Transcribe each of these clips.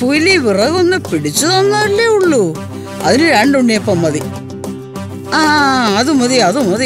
പുലി വിറകൊന്ന് പിടിച്ചു തന്നല്ലേ ഉള്ളൂ അതിന് രണ്ടുണ്ണിയപ്പം മതി ആ അത് മതി അത് മതി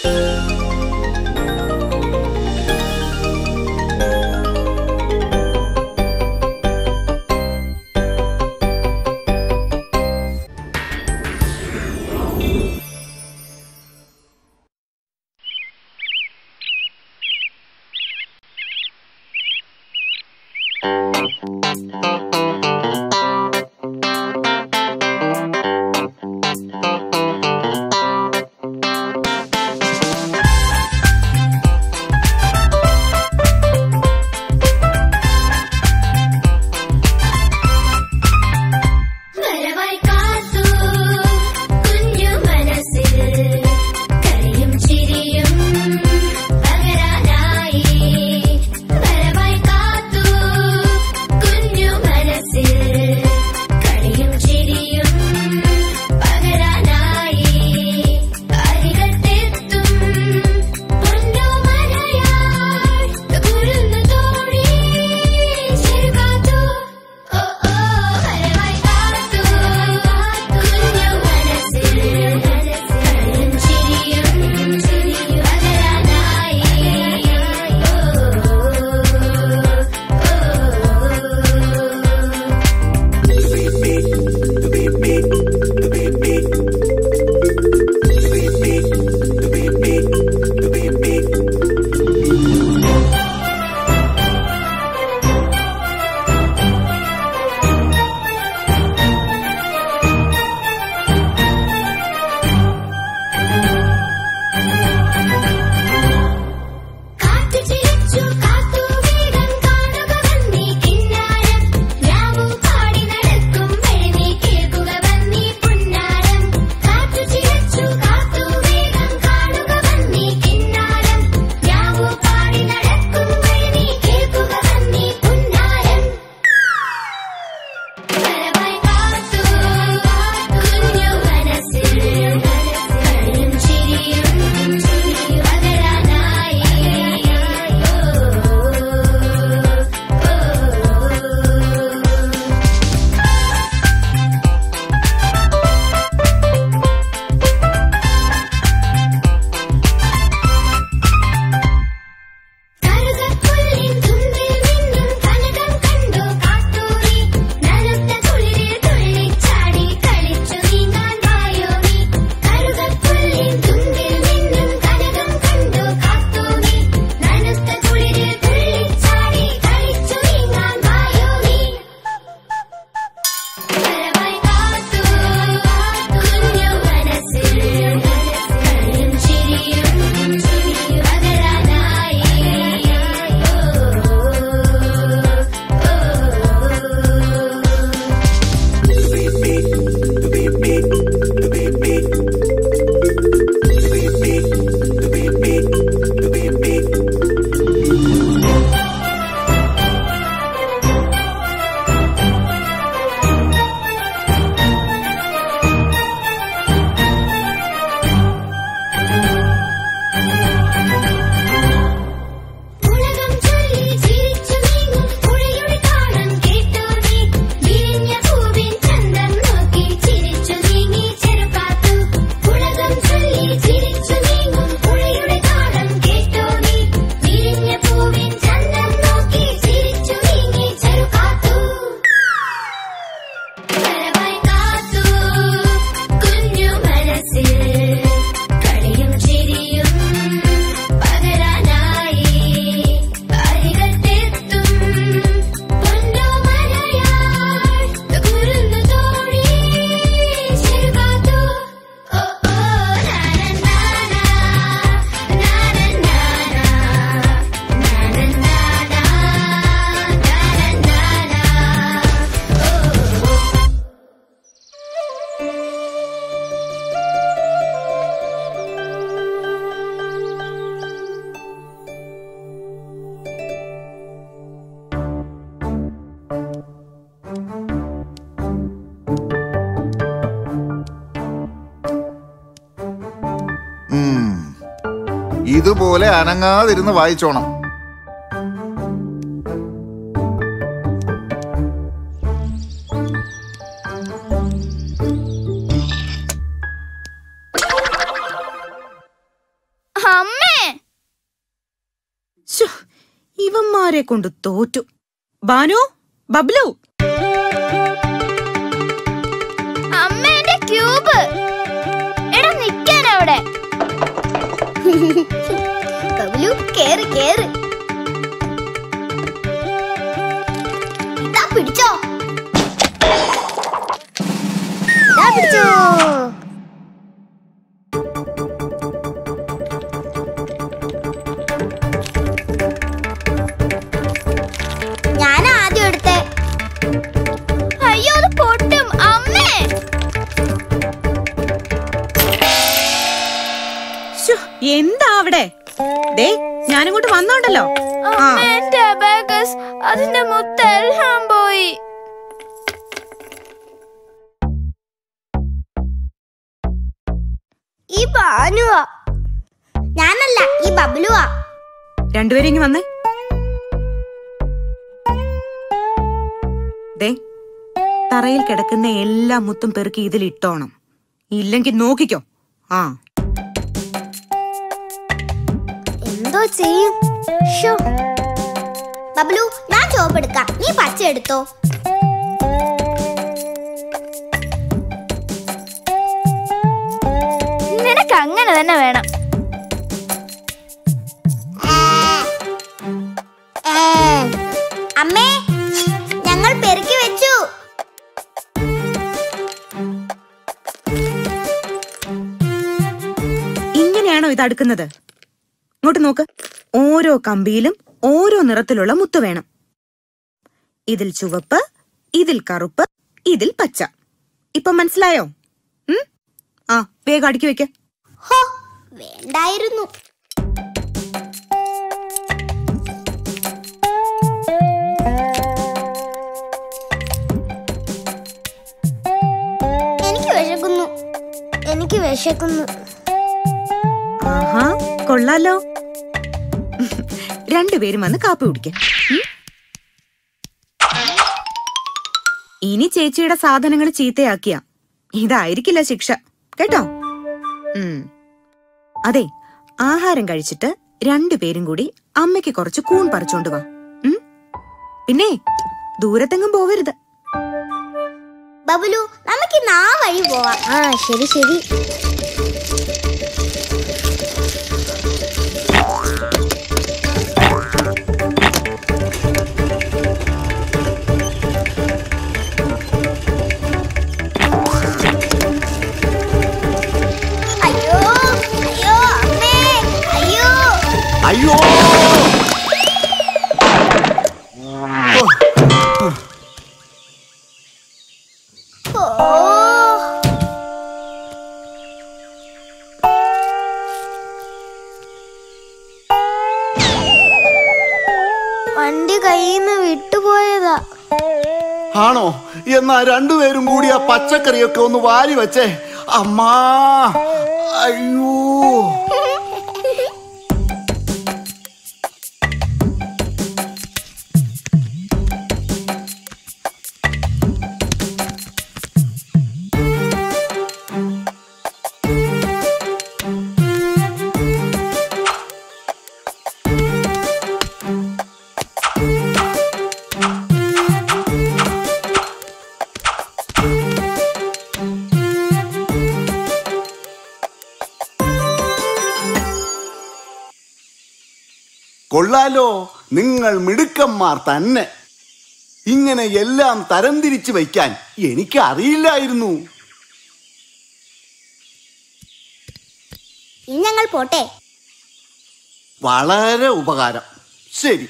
വരവായി കാത്തു കുഞ്ഞു മനസ്സിൽ കളിയും ചിരിയും പകരാനായി വരവായി കാത്തു കുഞ്ഞു മനസ്സിൽ കളിയും ചിരിയും പകരാനായി അരികത്തെത്തും പൊന്നു മനയാൾ കുരുന്നു തോണി ചെറുകാത്തു ഓ ഓ വരവായി കാത്തു കുഞ്ഞു മനസ്സിൽ കളിയും ചിരിയും പകരാനായി കാത്തു ചിരിച്ചു കാത്തു വേഗം കാണുക വന്നീ കിന്നാരം രാവു പാടി നടക്കും വെളിനീ കേൾക്കുക വന്നീ പുന്നാരം കാത്തു ചിരിച്ചു കാത്തു വേഗം കാണുക വന്നീ കിന്നാരം രാവു പാടി നടക്കും വെളിനീ കേൾക്കുക വന്നീ പുന്നാരം വരവായി കാത്തു കുഞ്ഞു മനസ്സിൽ കളിയും ചിരിയും പകരാനായി കറുകപ്പുല്ലിൻ തുമ്പിൽ നിന്നും കനകം കണ്ടു കാത്തൂരി നനുത്ത കുളിരിൽ തുള്ളിച്ചാടി കളിച്ചു നീങ്ങാൻ വായോ നീ കറുകപ്പുല്ലിൻ തുമ്പിൽ നിന്നും കനകം കണ്ടു കാത്തൂരി നനുത്ത കുളിരിൽ തുള്ളിച്ചാടി കളിച്ചു നീങ്ങാൻ വായോ നീ വരവായി കാത്തു കുഞ്ഞു മനസ്സിൽ കളിയും ചിരിയും പകരാനായി ഉലകം ചൊല്ലി ചിരിച്ചു നീങ്ങും പുഴയുടെ താളം കേട്ടോ നീ വിരിഞ്ഞ പൂവിൻ ചന്തം നോക്കി ചിരിച്ചു നീങ്ങി ചെറുകാത്തു ഉലകം ചൊല്ലി ചിരിച്ചു നീങ്ങും പുഴയുടെ താളം കേട്ടോ നീ വിരിഞ്ഞ പൂവിൻ ചന്തം നോക്കി ചിരിച്ചു നീങ്ങി ചെറുകാത്തു വരവായി കാത്തു കുഞ്ഞു മനസ്സിൽ കളിയും ചിരിയും പകരാനായി അരികത്തെത്തും പൊന്നു മനയാൾ കുരുന്നു തോണി ചെറുകാത്തു ഓ ഓ നാനന്നാനാ നാനന്നാനാ നാനന്നാനാ നാനന്നാനാ ഓ ഉം. ഇതുപോലെ അനങ്ങാതിരുന്ന് വായിച്ചോണം അമ്മമാരെ കൊണ്ട് തോറ്റു ബാനു ബബ്ലു അമ്മേന്റെ ക്യൂബ് എടാ നിക്കാൻ അവിടെ ബബ്ലു കേറ് കേറ് ഇതാ പിടിച്ചോ ഇതാ പിടിച്ചോ ഞാൻ ആദ്യം എടുത്തേ അയ്യോ അത് പൊട്ടും അമ്മേ ശ്ശോ, എന്താ അവിടെ ദേ ഞാനിങ്ങോട്ട് വന്നോണ്ടല്ലോ ആ എന്റെ അബാക്കസ് അതിന്റെ മുത്തെല്ലാം പോയി ഈ ബാനുവാ ഞാനല്ല ഈ ബബ്ലുവാ രണ്ടുപേരും ഇങ്ങ് വന്നേ ദേ തറയിൽ കിടക്കുന്ന എല്ലാ മുത്തും പെറുക്കി ഇതിൽ ഇട്ടോണം ഇല്ലെങ്കിൽ നോക്കിക്കോ ആ എന്തോ ചെയ്യും ഷോ. ബബ്ലു ഞാൻ ചോപ്പ് എടുക്കാം നീ പച്ച എടുത്തോ നിനക്ക് അങ്ങനെ തന്നെ വേണം അമ്മേ ഞങ്ങൾ പെരുക്കി വെച്ചു ഇങ്ങനെയാണോ ഇത് അടുക്കുന്നത് ഇങ്ങോട്ട് നോക്ക് ഓരോ കമ്പിയിലും ഓരോ നിറത്തിലുള്ള മുത്ത് വേണം ഇതിൽ ചുവപ്പ് ഇതിൽ കറുപ്പ് ഇതിൽ പച്ച ഇപ്പൊ മനസ്സിലായോ ഉം? ആ വേഗം അടുക്കി വെക്ക ഹോ വേണ്ടായിരുന്നു എനിക്ക് വിശക്കുന്നു എനിക്ക് വിശക്കുന്നു ആഹാ കൊള്ളാലോ രണ്ടുപേരും വന്ന് കാപ്പി കുടിക്ക ഇനി ചേച്ചിയുടെ സാധനങ്ങൾ ചീത്തയാക്കിയ ഇതായിരിക്കില്ല ശിക്ഷ കേട്ടോ ഉം. അതെ ആഹാരം കഴിച്ചിട്ട് രണ്ടുപേരും കൂടി അമ്മയ്ക്ക് കുറച്ച് കൂൺ പറിച്ചോണ്ട് വാ ഉം? പിന്നെ ദൂരത്തെങ്ങും പോവരുത് ബബുലു നമുക്ക് നാ വഴി പോവാം ആ ശരി ശരി അയ്യോ അയ്യോ അമ്മേ അയ്യോ അയ്യോ ഓ വണ്ടി കയ്യിൽ നിന്ന് വിട്ടുപോയതാ ആണോ എന്നാ രണ്ടുപേരും കൂടി ആ പച്ചക്കറിയൊക്കെ ഒന്ന് വാരി വെച്ചേ അമ്മാ അയ്യോ കൊള്ളാലോ നിങ്ങൾ മിടുക്കന്മാർ തന്നെ ഇങ്ങനെ എല്ലാം തരംതിരിച്ച് വയ്ക്കാൻ എനിക്ക് അറിയില്ലായിരുന്നു ഇനി ഞങ്ങൾ പോട്ടെ വളരെ ഉപകാരം ശരി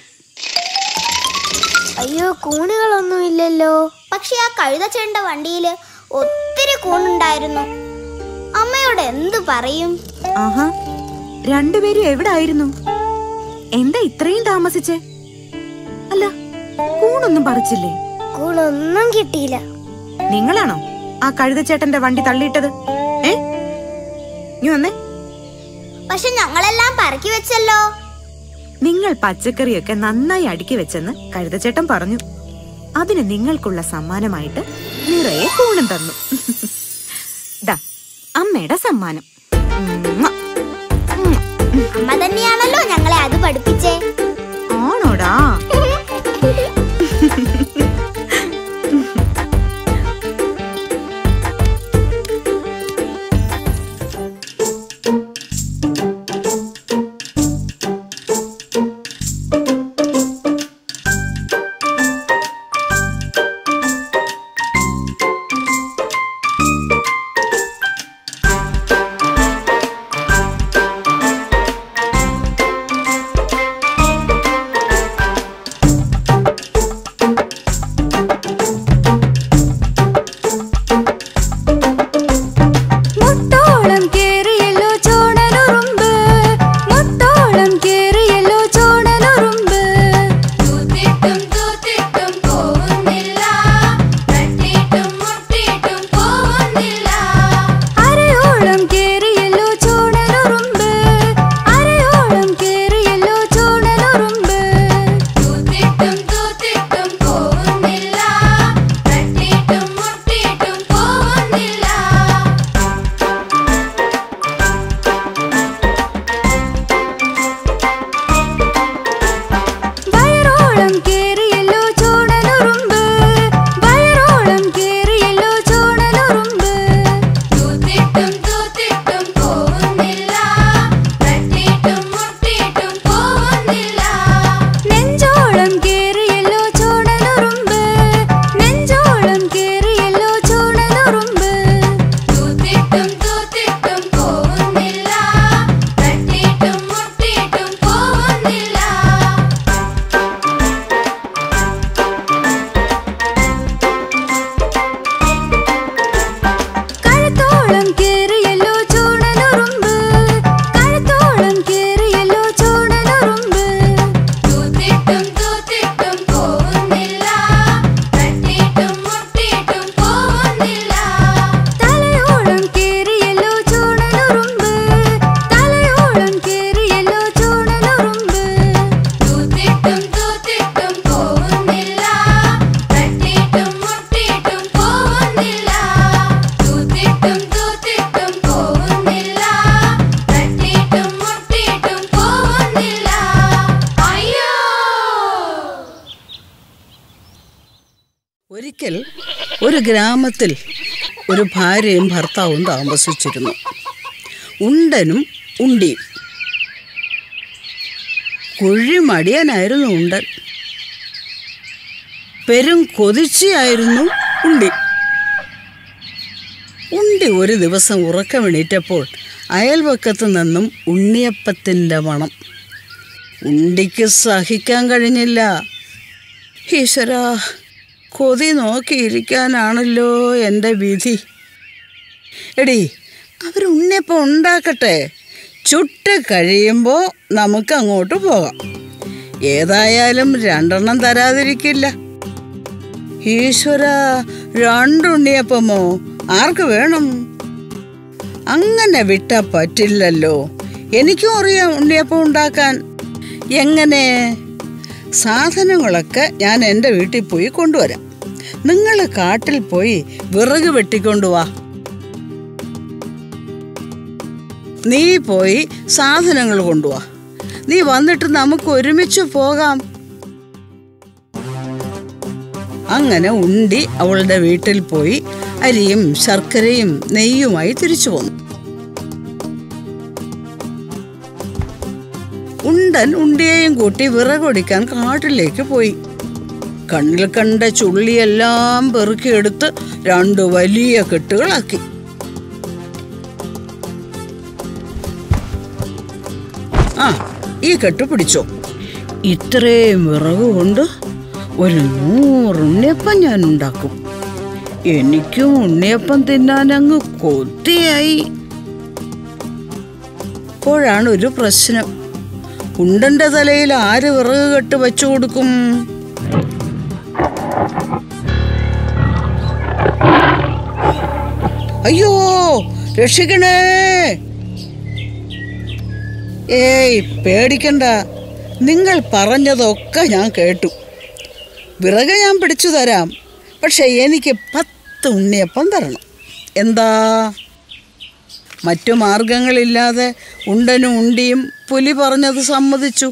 അയ്യോ കൂണുകളൊന്നും ഇല്ലല്ലോ പക്ഷെ ആ കഴുതച്ചേണ്ട വണ്ടിയില് ഒത്തിരി കൂണുണ്ടായിരുന്നു അമ്മയോട് എന്തു പറയും ആഹാ രണ്ടുപേരും എവിടെ ആയിരുന്നു എന്താ ഇത്രയും താമസിച്ചേ അല്ല കൂണൊന്നും പറിച്ചില്ലേ കൂണൊന്നും കിട്ടിയില്ല നിങ്ങളാണോ ആ കഴുതച്ചേട്ടന്റെ വണ്ടി തള്ളിയിട്ടത് ഏ നീ വന്നേ പക്ഷെ ഞങ്ങളെല്ലാം പറക്കി വെച്ചല്ലോ നിങ്ങൾ പച്ചക്കറിയൊക്കെ നന്നായി അടുക്കി വെച്ചെന്ന് കഴുതച്ചേട്ടൻ പറഞ്ഞു അതിന് നിങ്ങൾക്കുള്ള സമ്മാനമായിട്ട് നിറയെ കൂണും തന്നു ദാ അമ്മയുടെ സമ്മാനം ഉമ്മ. അമ്മ തന്നെയാണല്ലോ ഞങ്ങളെ അത് പഠിപ്പിച്ചേ ആണോടാ ഒരിക്കൽ ഒരു ഗ്രാമത്തിൽ ഒരു ഭാര്യയും ഭർത്താവും താമസിച്ചിരുന്നു ഉണ്ടനും ഉണ്ടിയും കുഴിമടിയനായിരുന്നു ഉണ്ടൻ പെരും കൊതിച്ചിയായിരുന്നു ഉണ്ടി ഉണ്ടി ഒരു ദിവസം ഉറക്കമെണീറ്റപ്പോൾ അയൽവക്കത്ത് നിന്നും ഉണ്ണിയപ്പത്തിൻ്റെ മണം ഉണ്ടിക്ക് സഹിക്കാൻ കഴിഞ്ഞില്ല ഈശ്വരാ കൊതി നോക്കിയിരിക്കാനാണല്ലോ എൻ്റെ വിധി എടി അവർ ഉണ്ണിയപ്പം ഉണ്ടാക്കട്ടെ ചുട്ട് കഴിയുമ്പോൾ നമുക്ക് അങ്ങോട്ട് പോകാം ഏതായാലും രണ്ടെണ്ണം തരാതിരിക്കില്ല ഈശ്വര രണ്ടുണ്ണിയപ്പമോ ആർക്ക് വേണം അങ്ങനെ വിട്ടാ പറ്റില്ലല്ലോ എനിക്കും അറിയാം ഉണ്ണിയപ്പം ഉണ്ടാക്കാൻ എങ്ങനെ സാധനങ്ങളൊക്കെ ഞാൻ എൻ്റെ വീട്ടിൽ പോയി കൊണ്ടുവരാം നിങ്ങൾ കാട്ടിൽ പോയി വിറക് വെട്ടിക്കൊണ്ടുവാ നീ പോയി സാധനങ്ങൾ കൊണ്ടുവാ നീ വന്നിട്ട് നമുക്ക് ഒരുമിച്ച് പോകാം അങ്ങനെ ഉണ്ടി അവളുടെ വീട്ടിൽ പോയി അരിയും ശർക്കരയും നെയ്യുമായി തിരിച്ചു പോന്നു ഉണ്ടൻ ഉണ്ടിയെയും കൂട്ടി വിറകൊടിക്കാൻ കാട്ടിലേക്ക് പോയി കണ്ണിൽ കണ്ട ചുള്ളിയെല്ലാം പെറുക്കിയെടുത്ത് രണ്ട് വലിയ കെട്ടുകളാക്കി ആ ഈ കെട്ട് പിടിച്ചോ ഇത്രയും വിറക് കൊണ്ട് ഒരു നൂറ് ഉണ്ണിയപ്പം ഞാൻ ഉണ്ടാക്കും എനിക്കും ഉണ്ണിയപ്പം തിന്നാൻ അങ്ങ് കൊത്തിയായി അപ്പോഴാണ് ഒരു പ്രശ്നം ഉണ്ടന്റെ തലയിൽ ആര് വിറക് കെട്ട് വെച്ചു കൊടുക്കും അയ്യോ രക്ഷിക്കണേ ഏയ് പേടിക്കണ്ട നിങ്ങൾ പറഞ്ഞതൊക്കെ ഞാൻ കേട്ടു വിറക് ഞാൻ പിടിച്ചു തരാം പക്ഷെ എനിക്ക് പത്ത് ഉണ്ണിയപ്പം തരണം എന്താ മറ്റു മാർഗങ്ങളില്ലാതെ ഉണ്ടനും ഉണ്ടിയും പുലി പറഞ്ഞത് സമ്മതിച്ചു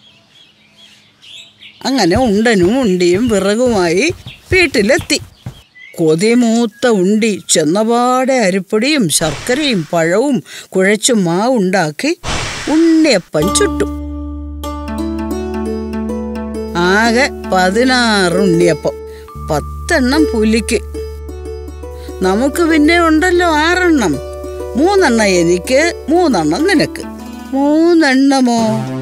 അങ്ങനെ ഉണ്ടനും ഉണ്ടിയും വിറകുമായി വീട്ടിലെത്തി കൊതിമൂത്ത ഉണ്ടി ചെന്നപാടെ അരിപ്പൊടിയും ശർക്കരയും പഴവും കുഴച്ചു മാവുണ്ടാക്കി ഉണ്ണിയപ്പം ചുട്ടു ആകെ പതിനാറ് ഉണ്ണിയപ്പം പത്തെണ്ണം പുലിക്ക് നമുക്ക് പിന്നെ ഉണ്ടല്ലോ ആറെണ്ണം മൂന്നെണ്ണം എനിക്ക് മൂന്നെണ്ണം നിനക്ക് മൂന്നെണ്ണമോ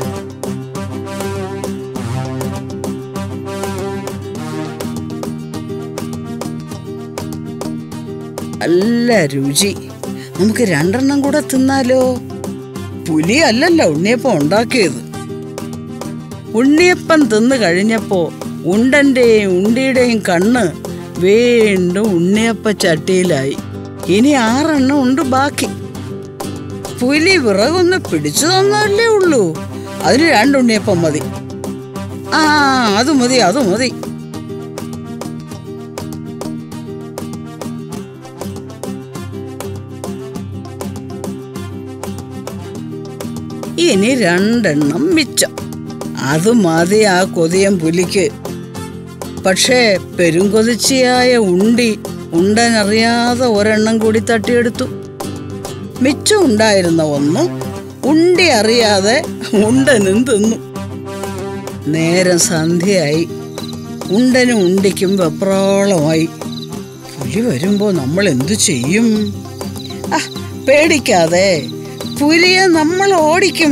നല്ല രുചി നമുക്ക് രണ്ടെണ്ണം കൂടെ തിന്നാലോ പുലി അല്ലല്ലോ ഉണ്ണിയപ്പം ഉണ്ടാക്കിയത് ഉണ്ണിയപ്പം തിന്നു കഴിഞ്ഞപ്പോ ഉണ്ടന്റെയും ഉണ്ടിയുടെയും കണ്ണ് വീണ്ടും ഉണ്ണിയപ്പ ചട്ടിയിലായി ഇനി ആറെണ്ണം ഉണ്ട് ബാക്കി പുലി വിറകൊന്ന് പിടിച്ചു തന്നല്ലേ ഉള്ളൂ അതിന് രണ്ട് ഉണ്ണിയപ്പം മതി ആ അത് മതി അത് മതി ഇനി രണ്ടെണ്ണം മിച്ചം അത് മതി ആ കൊതിയൻ പുലിക്ക് പക്ഷേ പെരുങ്കൊതിച്ചിയായ ഉണ്ടി ഉണ്ടനറിയാതെ ഒരെണ്ണം കൂടി തട്ടിയെടുത്തു മിച്ചം ഉണ്ടായിരുന്ന ഒന്ന് ഉണ്ടി അറിയാതെ ഉണ്ടനും തിന്നു നേരം സന്ധ്യയായി ഉണ്ടനും ഉണ്ടിക്കും വെപ്രാളമായി പുലി വരുമ്പോ നമ്മൾ എന്തു ചെയ്യും ആ പേടിക്കാതെ പുലിയെ നമ്മൾ ഓടിക്കും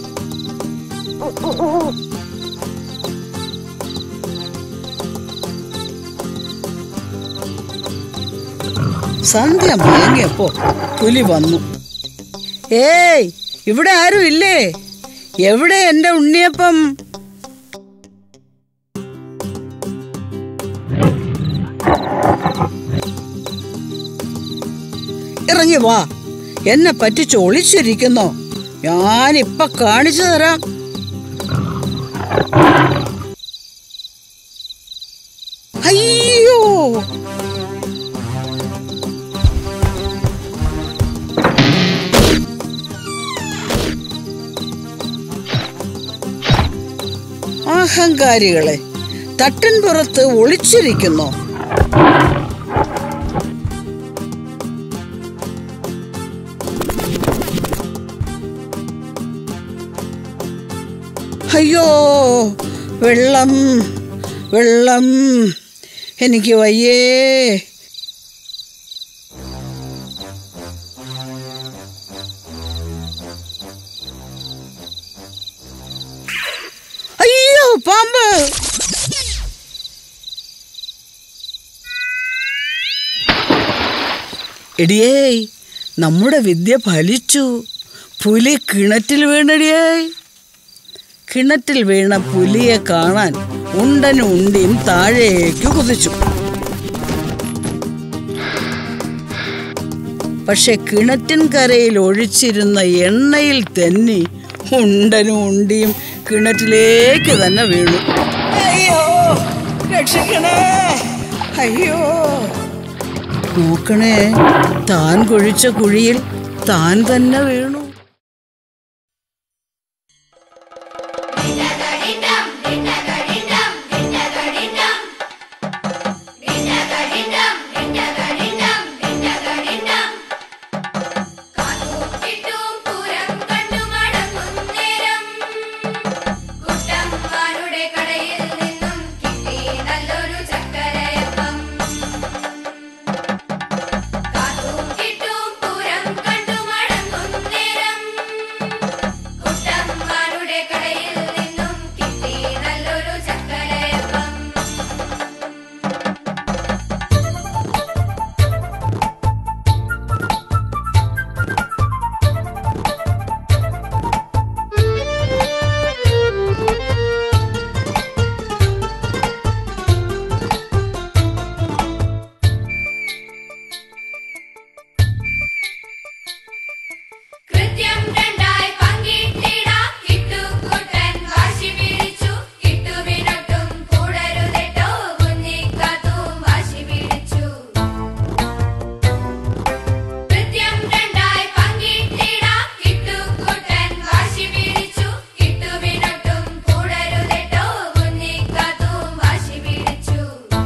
സന്ധ്യ മയങ്ങിയപ്പോ പുലി വന്നു ഏയ് ഇവിടെ ആരും ഇല്ലേ എവിടെ എന്റെ ഉണ്ണിയപ്പം ഇറങ്ങി വാ എന്നെ പറ്റിച്ച് ഒളിച്ചിരിക്കുന്നോ ഞാനിപ്പൊ കാണിച്ചു തരാം അയ്യോ അഹങ്കാരികളെ തട്ടിൻ പുറത്ത് ഒളിച്ചിരിക്കുന്നു അയ്യോ വെള്ളം വെള്ളം എനിക്ക് വയ്യേ അയ്യോ പാമ്പ് എടിയേ നമ്മുടെ വിദ്യ ഫലിച്ചു പുലി കിണറ്റിൽ വീണടിയേ കിണറ്റിൽ വീണ പുലിയെ കാണാൻ ഉണ്ടനും ഉണ്ടിയും താഴേക്ക് കുതിച്ചു പക്ഷെ കിണറ്റിൻ കരയിൽ ഒഴിച്ചിരുന്ന എണ്ണയിൽ തെന്നി ഉണ്ടനും ഉണ്ടിയും കിണറ്റിലേക്ക് തന്നെ വീണു അയ്യോ രക്ഷിക്കണേ അയ്യോ നോക്കണേ താൻ കുഴിച്ച കുഴിയിൽ താൻ തന്നെ വീണു കടയിൽ നിന്നും കിട്ടി നല്ലൊരു ചക്കരയപ്പം കാത്തും കിട്ടും പൂരം കണ്ടു മടങ്ങുന്നേരം കുട്ടന്മാരുടെ കടയിൽ നിന്നും കിട്ടി നല്ലൊരു ചക്കരയപ്പം കൃത്യം രണ്ടായി പങ്കിട്ടിടാം കിട്ടുകൂട്ടൻ വാശി പിടിച്ചു കിട്ടുവിനൊട്ടും കൂടരുതെട്ടോ കുഞ്ഞിക്കാത്തും വാശി പിടിച്ചു കൃത്യം രണ്ടായി പങ്കിട്ടിടാം കിട്ടുകൂട്ടൻ വാശി പിടിച്ചു കിട്ടുവിനൊട്ടും കൂടരുതെട്ടോ കുഞ്ഞിക്കാത്തും വാശി പിടിച്ചു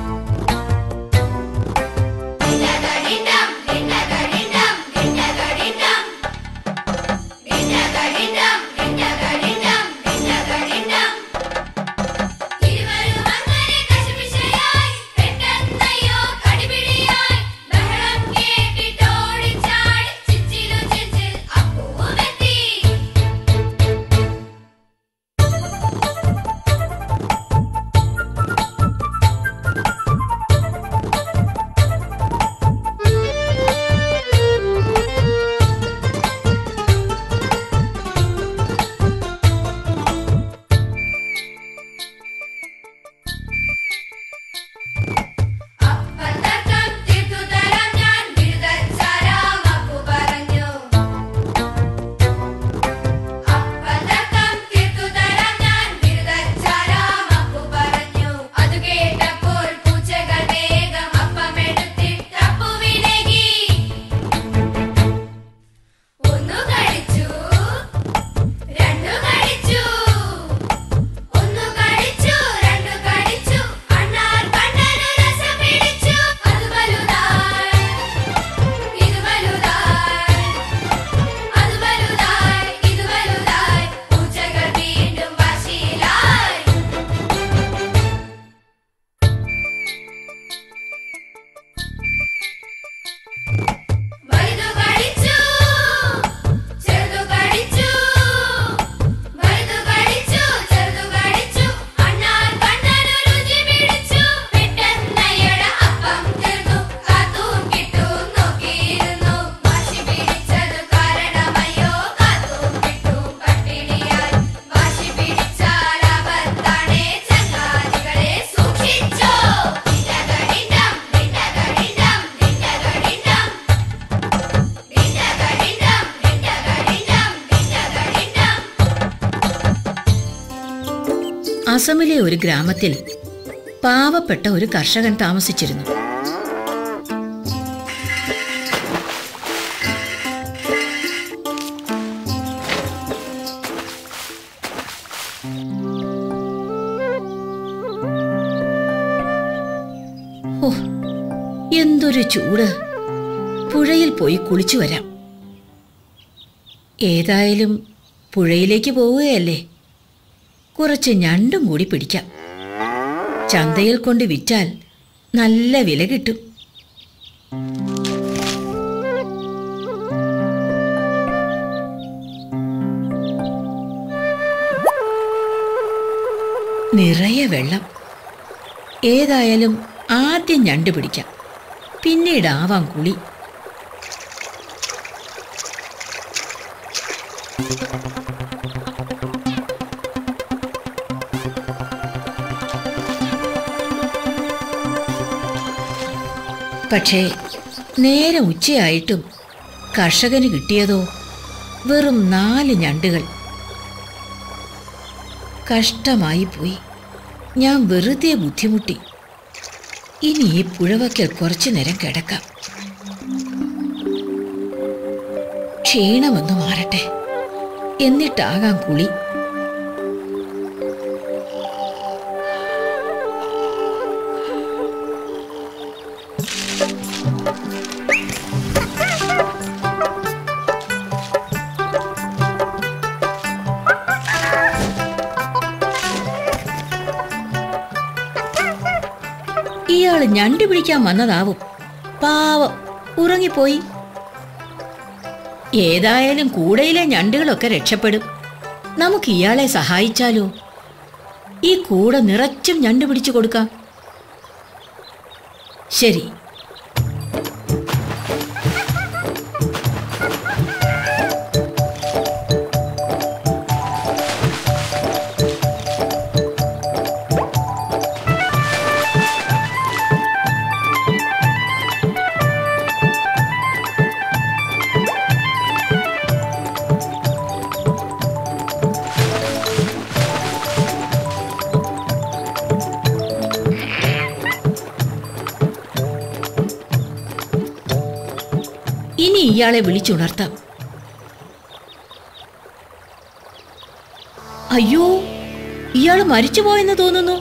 ദിനകരിണ്ടം ദിനകരിണ്ടം ദിനകരിണ്ടം ദിനകരിണ്ടം ദിനകരിണ്ടം ദിനകരിണ്ടം ഇരുവരും അങ്ങനെ കശപിശയായി പെട്ടെന്നയ്യോ കടിപിടിയായി ബഹളം കേട്ടിട്ടോടിച്ചാടി ചിച്ചിലു ചിച്ചിൽ അപ്പൂവെത്തി അപ്പത്തക്കം തീർത്തു തരാം ഞാൻ ബിരുദച്ചാരാം അപ്പു പറഞ്ഞു അപ്പത്തക്കം തീർത്തു തരാം ഞാൻ ബിരുദച്ചാരാം അപ്പു പറഞ്ഞു അത് കേട്ടപ്പോൾ പൂച്ചകൾ വേഗം അപ്പമെടുത്തിട്ട് അപ്പുവിനേകി ഒന്നു കഴിച്ചു രണ്ടു കഴിച്ചു ഒന്നു കടിച്ചു രണ്ടു കടിച്ചു അണ്ണാർ കണ്ണനു രസം പിടിച്ചു അത് വലുതായി ഇത് വലുതായി അത് വലുതായി ഇത് വലുതായി പൂച്ചകൾ വീണ്ടും വാശിയിലായി വലുതു കടിച്ചു ചെറുതു കടിച്ചു വലുതു കടിച്ചു ചെറുതു കടിച്ചു അണ്ണാർ കണ്ണനു രുചി പിടിച്ചു പെട്ടെന്നയ്യട അപ്പം തീർന്നു കാത്തും കിട്ടും നോക്കിയിരുന്നു വാശി പിടിച്ചതു കാരണമയ്യോ കാത്തും കിട്ടും പട്ടിണിയായി വാശി പിടിച്ചാൽ ആപത്താണേ ചങ്ങാതികളെ സൂക്ഷിച്ചോ ദിനകരിണ്ടം ദിനകരിണ്ടം ദിനകരിണ്ടം ദിനകരിണ്ടം ദിനകരിണ്ടം ദിനകരിണ്ടം അസമിലെ ഒരു ഗ്രാമത്തിൽ പാവപ്പെട്ട ഒരു കർഷകൻ താമസിച്ചിരുന്നു ഓ എന്തൊരു ചൂട് പുഴയിൽ പോയി കുളിച്ചു വരാം ഏതായാലും പുഴയിലേക്ക് പോവുകയല്ലേ കുറച്ച് ഞണ്ടും കൂടി പിടിക്കാം ചന്തയിൽ കൊണ്ട് വിറ്റാൽ നല്ല വില കിട്ടും നിറയെ വെള്ളം ഏതായാലും ആദ്യം ഞണ്ട് പിടിക്കാം പിന്നീട് ആവാം കുളി പക്ഷേ നേരം ഉച്ചയായിട്ടും കർഷകന് കിട്ടിയതോ വെറും നാല് ഞണ്ടുകൾ കഷ്ടമായി പോയി ഞാൻ വെറുതെ ബുദ്ധിമുട്ടി ഇനി ഈ പുഴവക്കൽ കുറച്ചു നേരം കിടക്കാം ക്ഷീണമൊന്നു മാറട്ടെ എന്നിട്ടാകാം കുളി ഇയാള് ഞണ്ട് പിടിക്കാൻ വന്നതാവും പാവം ഉറങ്ങിപ്പോയി ഏതായാലും കൂടയിലെ ഞണ്ടുകളൊക്കെ രക്ഷപ്പെടും നമുക്ക് ഇയാളെ സഹായിച്ചാലോ ഈ കൂട നിറച്ചും ഞണ്ട് പിടിച്ചു കൊടുക്കാം ശരി ഇനി ഇയാളെ വിളിച്ചുണർത്താം അയ്യോ ഇയാള് മരിച്ചുപോയെന്ന് തോന്നുന്നു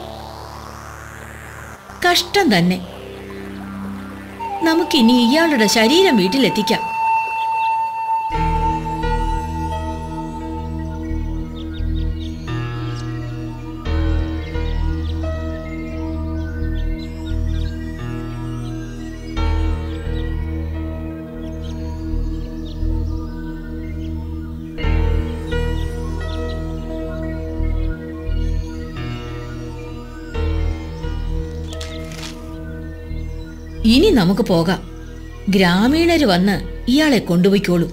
കഷ്ടം തന്നെ നമുക്കിനി ഇയാളുടെ ശരീരം വീട്ടിലെത്തിക്കാം ഇനി നമുക്ക് പോകാം ഗ്രാമീണര് വന്ന് ഇയാളെ കൊണ്ടുപോയിക്കോളൂ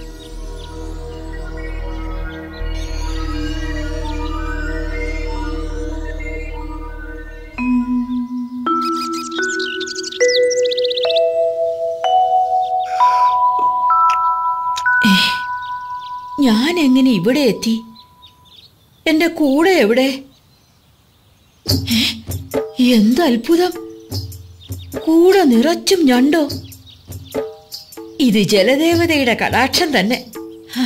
ഏ, ഞാൻ എങ്ങനെ ഇവിടെ എത്തി എന്റെ കൂടെ എവിടെ ഏ, എന്ത് അത്ഭുതം കൂടെ നിറച്ചും ഞണ്ടോ ഇത് ജലദേവതയുടെ കടാക്ഷം തന്നെ ഹാ.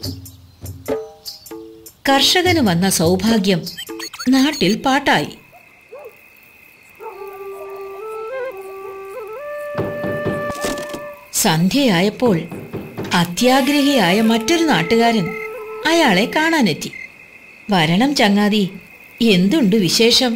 കർഷകന് വന്ന സൗഭാഗ്യം നാട്ടിൽ പാട്ടായി സന്ധ്യയായപ്പോൾ അത്യാഗ്രഹിയായ മറ്റൊരു നാട്ടുകാരൻ അയാളെ കാണാനെത്തി വരണം ചങ്ങാതി എന്തുണ്ട് വിശേഷം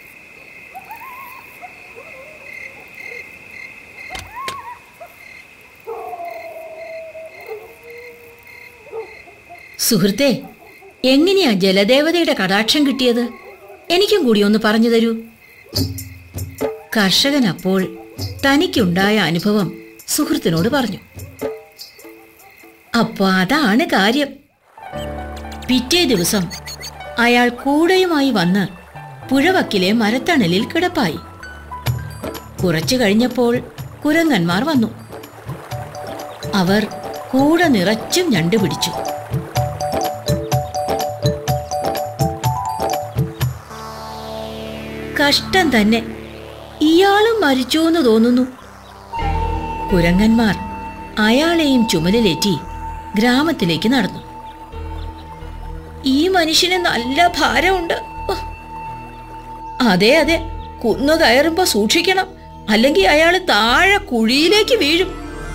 സുഹൃത്തെ എങ്ങനെയാ ജലദേവതയുടെ കടാക്ഷം കിട്ടിയത് എനിക്കും കൂടി ഒന്ന് പറഞ്ഞു തരൂ കർഷകൻ അപ്പോൾ തനിക്കുണ്ടായ അനുഭവം സുഹൃത്തിനോട് പറഞ്ഞു അപ്പൊ അതാണ് കാര്യം പിറ്റേ ദിവസം അയാൾ കൂടയുമായി വന്ന് പുഴവക്കിലെ മരത്തണലിൽ കിടപ്പായി കുറച്ചു കഴിഞ്ഞപ്പോൾ കുരങ്ങന്മാർ വന്നു അവർ കൂട നിറച്ചും ഞണ്ട് പിടിച്ചു കഷ്ടം തന്നെ ഇയാളും മരിച്ചു എന്ന് തോന്നുന്നു കുരങ്ങന്മാർ അയാളെയും ചുമലിലേറ്റി ഗ്രാമത്തിലേക്ക് നടന്നു ഈ മനുഷ്യന് നല്ല ഭാരമുണ്ട് ഓ. അതെ അതെ കുന്നു കയറുമ്പോ സൂക്ഷിക്കണം അല്ലെങ്കിൽ അയാൾ താഴെ കുഴിയിലേക്ക് വീഴും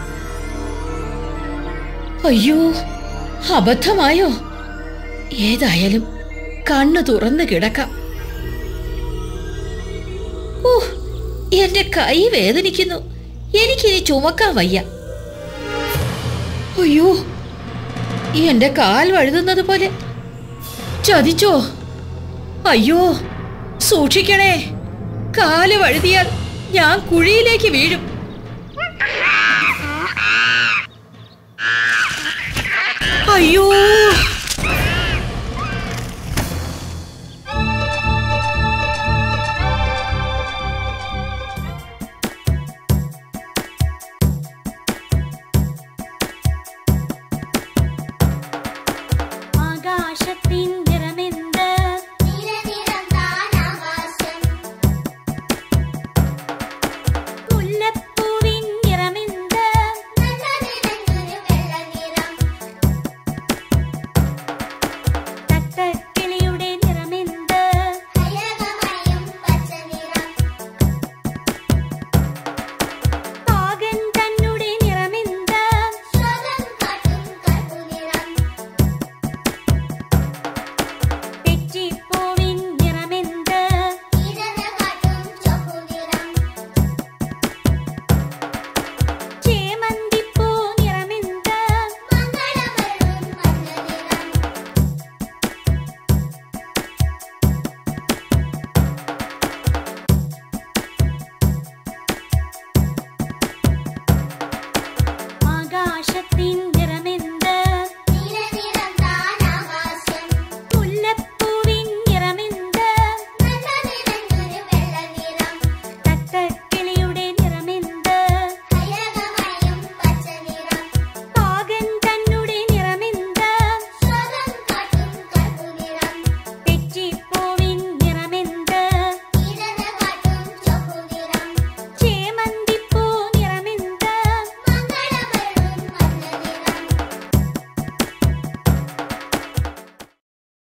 അയ്യോ അബദ്ധമായോ ഏതായാലും കണ്ണു തുറന്നു കിടക്കാം ഓ എന്റെ കൈ വേദനിക്കുന്നു എനിക്കിനി ചുമക്കാൻ വയ്യ അയ്യോ എന്റെ കാൽ വഴുതുന്നത് പോലെ ചതിച്ചോ അയ്യോ സൂക്ഷിക്കണേ കാല് വഴുതിയാൽ ഞാൻ കുഴിയിലേക്ക് വീഴും അയ്യോ